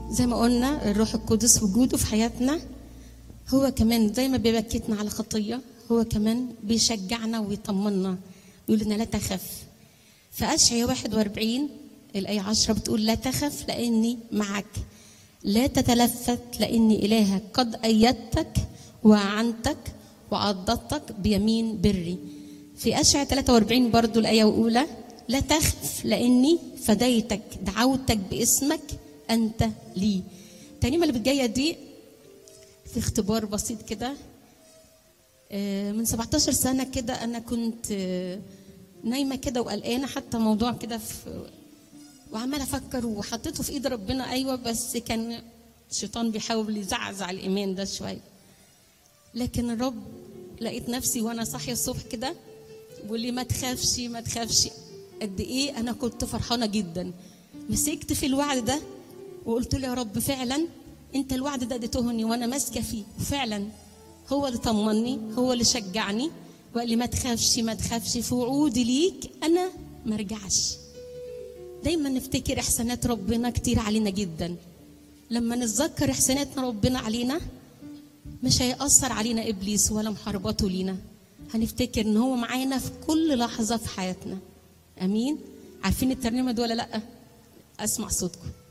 زي ما قلنا الروح القدس وجوده في حياتنا هو كمان زي ما بيبكتنا على خطيه هو كمان بيشجعنا ويطمنا يقول لنا لا تخف في أشعياء 41 الآية 10 بتقول لا تخف لأني معك لا تتلفت لأني إلهك قد أيدتك وأعنتك وعضدتك بيمين بري في أشعياء 43 برضو الآية الأولى لا تخف لأني فديتك دعوتك باسمك أنت لي الترنيمة اللي بتجاية دي في اختبار بسيط كده آه، من 17 سنة كده أنا كنت آه، نايمة كده وقلقانة حتى موضوع كده في وعمالة أفكر وحطيته في إيد ربنا أيوة بس كان الشيطان بيحاول يزعزع الإيمان ده شوية لكن الرب لقيت نفسي وأنا صاحية الصبح كده بيقول لي ما تخافش ما تخافش قد إيه أنا كنت فرحانة جدا مسكت في الوعد ده وقلت له يا رب فعلا أنت الوعد ده اديتهني وأنا ماسكة فيه وفعلا هو اللي طمني هو اللي شجعني وقال لي ما تخافش ما تخافش في وعودي ليك انا ما ارجعش دايما نفتكر احسانات ربنا كتير علينا جدا لما نتذكر احسانات ربنا علينا مش هيأثر علينا ابليس ولا محارباته لينا هنفتكر ان هو معانا في كل لحظه في حياتنا امين عارفين الترنيمه دي ولا لا اسمع صوتكم